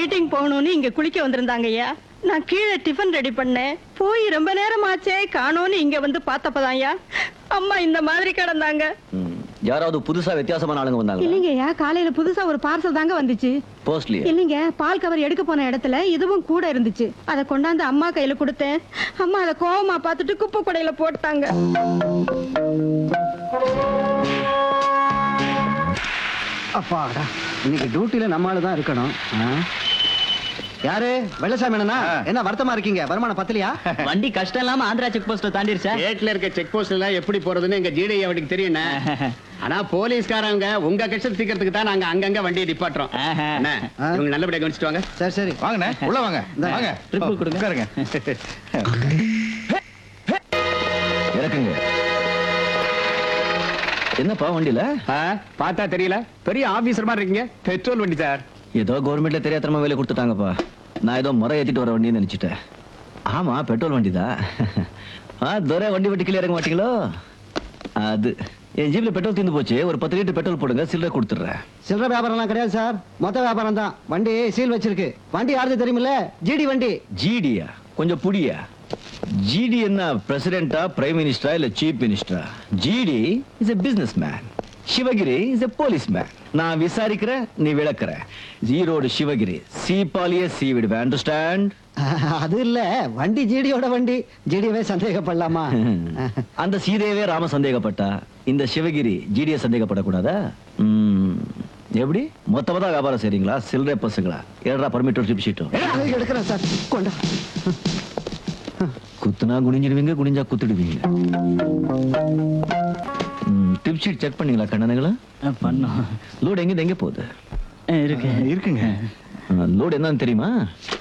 Meeting போகணும்னு இங்க குளிக்க வந்திருந்தாங்க ஐயா நான் கீழே டிஃபன் ரெடி பண்ணேன் போய் ரொம்ப நேரம் ஆச்சே காணோன்னு இங்க வந்து பார்த்தப்பதான் ஐயா அம்மா இந்த மாதிரி கிடந்தாங்க ம், யாராவது புதுசா வித்தியாசமான ஆளுங்க வந்தாங்க இல்லைங்க ஐயா காலையில புதுசா ஒரு பார்சல் தாங்க வந்துச்சு போஸ்ட்லி இல்லைங்க பால் கவர் எடுக்க போன இடத்துல இதுவும் கூட இருந்துச்சு அதை கொண்டாந்து அம்மா கையில கொடுத்தேன் அம்மா அதை கோவமா பார்த்துட்டு குப்பை குடையில போட்டாங்க அப்பாடா இன்னைக்கு டியூட்டில நம்ம ஆளு தான் இருக்கணும் ஆ? யாரு வெள்ளசாமி அண்ணனா என்ன வருத்தமா இருக்கீங்க வருமானம் பத்தலையா வண்டி கஷ்டம் இல்லாம ஆந்திரா செக் போஸ்ட்ல தாண்டிருச்சா கேட்ல இருக்க செக் போஸ்ட் எல்லாம் எப்படி போறதுன்னு எங்க ஜிடி அவனுக்கு தெரியும் ஆனா போலீஸ்காரங்க உங்க கஷ்டம் தீக்கிறதுக்கு தான் நாங்க அங்கங்க வண்டியை நிப்பாட்டுறோம் ஆஹா. என்ன, ஆ. இவங்க நல்லபடியா கவனிச்சிட்டு வாங்க சரி சரி வாங்கண்ணே உள்ள வாங்க இந்தா. வாங்க ட்ரிப்பு கொடுங்க. உட்காருங்க இறக்குங்க என்னப்பா வண்டியில ஆ, பார்த்தா தெரியல பெரிய ஆபீசர் மாதிரி இருக்கீங்க பெட்ரோல் வண்டி சார் ஏதோ கவர்மெண்ட்ல தெரியாதனமா வேலை கொடுத்துட்டாங்கப்பா நான் ஏதோ முறை ஏத்திட்டு வர வண்டின்னு நினைச்சிட்டேன் ஆமா பெட்ரோல் வண்டி தான் ஆ துரை வண்டி வட்டி கீழே இறங்க மாட்டீங்களோ அது என் ஜீப்ல பெட்ரோல் தீர்ந்து போச்சு ஒரு பத்து லிட்டர் பெட்ரோல் போடுங்க சில்லறை கொடுத்துட்றேன் சில்லற வியாபாரம்லாம் கிடையாது சார் மொத்த வியாபாரம் தான் வண்டி சீல் வச்சிருக்கு வண்டி யாருது தெரியுமில்ல ஜிடி வண்டி ஜிடியா கொஞ்சம் புடியா ஜிடி என்ன பிரசிடென்டா பிரைம் மினிஸ்டரா இல்ல சீஃப் மினிஸ்டரா GD is a business man Sivagiri is a police man நான் விசாரிக்கிறேன் நீ விளக்குற ஈரோடு சிவகிரி சீப்பாலிய சீ விடுவேன் அண்டர்ஸ்டாண்ட் அது இல்ல வண்டி ஜிடியோட வண்டி ஜிடியவே சந்தேகப்படலாமா அந்த சீதையவே ராம சந்தேகப்பட்டா இந்த சிவகிரி ஜிடிய சந்தேகப்படக்கூடாதா ம், எப்படி மொத்தமா தான் வியாபாரம் செய்றீங்களா சில்லறை பசங்களா ஏடா பர்மிட் ட்ரிப் ஷீட்டும் எடுக்கிறேன் சார் கொண்டா குத்துனா குனிஞ்சிடுவீங்க குனிஞ்சா குத்துடுவீங்க டிப் ஷீட் செக் பண்ணீங்களா கண்ணனுங்களா பண்ணோம் லோடு எங்க எங்க போகுது இருக்கு இருக்குங்க லோடு என்னன்னு தெரியுமா